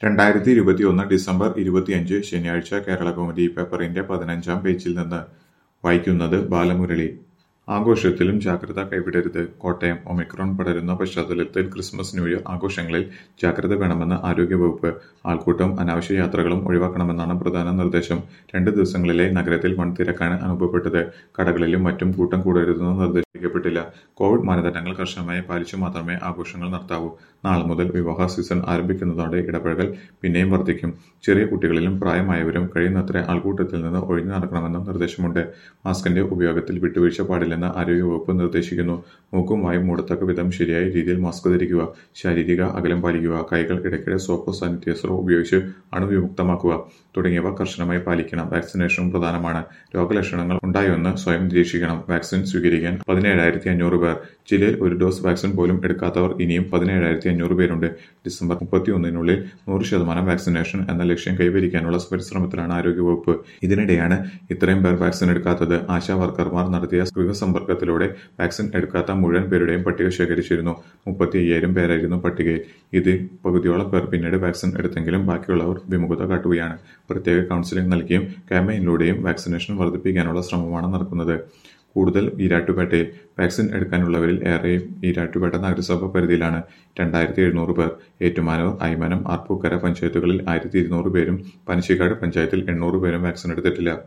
രണ്ടായിരത്തി ഇരുപത്തിയൊന്ന് ഡിസംബർ ഇരുപത്തിയഞ്ച് ശനിയാഴ്ച കേരളകൗമുദി പേപ്പറിന്റെ പതിനഞ്ചാം പേജിൽ നിന്ന് വായിക്കുന്നത് ബാലമുരളി ആഘോഷത്തിലും ജാഗ്രത കൈവിടരുത് കോട്ടയം ഒമിക്രോൺ പടരുന്ന പശ്ചാത്തലത്തിൽ ക്രിസ്മസ് ന്യൂ ഇയർ ആഘോഷങ്ങളിൽ ജാഗ്രത വേണമെന്ന് ആരോഗ്യവകുപ്പ് ആൾക്കൂട്ടം അനാവശ്യ യാത്രകളും ഒഴിവാക്കണമെന്നാണ് പ്രധാന നിർദ്ദേശം രണ്ട് ദിവസങ്ങളിലെ നഗരത്തിൽ വൻ തിരക്കാണ് അനുഭവപ്പെട്ടത് കടകളിലും മറ്റും കൂട്ടം കൂടരുതെന്ന് നിർദ്ദേശിക്കപ്പെട്ടില്ല കോവിഡ് മാനദണ്ഡങ്ങൾ കർശനമായി പാലിച്ചു മാത്രമേ ആഘോഷങ്ങൾ നടത്താവൂ നാളെ മുതൽ വിവാഹ സീസൺ ആരംഭിക്കുന്നതോടെ ഇടപഴകൽ പിന്നെയും വർദ്ധിക്കും ചെറിയ കുട്ടികളിലും പ്രായമായവരും കഴിയുന്നത്ര ആൾക്കൂട്ടത്തിൽ നിന്ന് ഒഴിഞ്ഞു നടക്കണമെന്നും നിർദ്ദേശമുണ്ട് മാസ്കിന്റെ ഉപയോഗത്തിൽ വിട്ടുവീഴ്ച പാടില്ലെന്ന് ആരോഗ്യവകുപ്പ് നിർദ്ദേശിക്കുന്നു മൂക്കും വായും മൂടത്തക്ക വിധം ശരിയായ രീതിയിൽ മാസ്ക് ധരിക്കുക ശാരീരിക അകലം പാലിക്കുക കൈകൾ ഇടയ്ക്കിടെ സോപ്പോ സാനിറ്റൈസറോ ഉപയോഗിച്ച് അണുവിമുക്തമാക്കുക തുടങ്ങിയവ കർശനമായി പാലിക്കണം വാക്സിനേഷനും പ്രധാനമാണ് രോഗലക്ഷണങ്ങൾ ഉണ്ടായോയെന്ന് സ്വയം നിരീക്ഷിക്കണം വാക്സിൻ സ്വീകരിക്കാൻ പതിനേഴായിരത്തി അഞ്ഞൂറ് പേർ ജില്ലയിൽ ഒരു ഡോസ് വാക്സിൻ പോലും എടുക്കാത്തവർ ഇനിയും പതിനേഴായിരത്തി അഞ്ഞൂറ് പേരുണ്ട് ഡിസംബർ മുപ്പത്തിയൊന്നിനുള്ളിൽ നൂറ് ശതമാനം വാക്സിനേഷൻ എന്ന ലക്ഷ്യം കൈവരിക്കാനുള്ള പരിശ്രമത്തിലാണ് ആരോഗ്യവകുപ്പ് ഇതിനിടെയാണ് ഇത്രയും പേർ വാക്സിൻ എടുക്കാത്തത് ആശാ വർക്കർമാർ നടത്തിയ ഗൃഹസമ്പർക്കത്തിലൂടെ വാക്സിൻ എടുക്കാത്ത മുഴുവൻ പേരുടെയും പട്ടിക ശേഖരിച്ചിരുന്നു മുപ്പത്തി അയ്യായിരം പേരായിരുന്നു പട്ടികയിൽ ഇതിൽ പകുതിയോളം പേർ പിന്നീട് വാക്സിൻ എടുത്തെങ്കിലും ബാക്കിയുള്ളവർ വിമുഖത കാട്ടുകയാണ് പ്രത്യേക കൗൺസിലിംഗ് നൽകിയും ക്യാമ്പയിനിലൂടെയും വാക്സിനേഷൻ വർദ്ധിപ്പിക്കാനുള്ള ശ്രമമാണ് നടക്കുന്നത് കൂടുതൽ ഈരാട്ടുപേട്ടയിൽ വാക്സിൻ എടുക്കാനുള്ളവരിൽ ഏറെയും ഈരാട്ടുപേട്ട നഗരസഭ പരിധിയിലാണ് രണ്ടായിരത്തി എഴുന്നൂറ് പേർ ഏറ്റുമാനൂർ ഐമനം ആർപ്പൂക്കര പഞ്ചായത്തുകളിൽ ആയിരത്തി ഇരുന്നൂറ് പേരും പനശ്ശിക്കാട് പഞ്ചായത്തിൽ എണ്ണൂറ് പേരും വാക്സിൻ എടുത്തിട്ടില്ല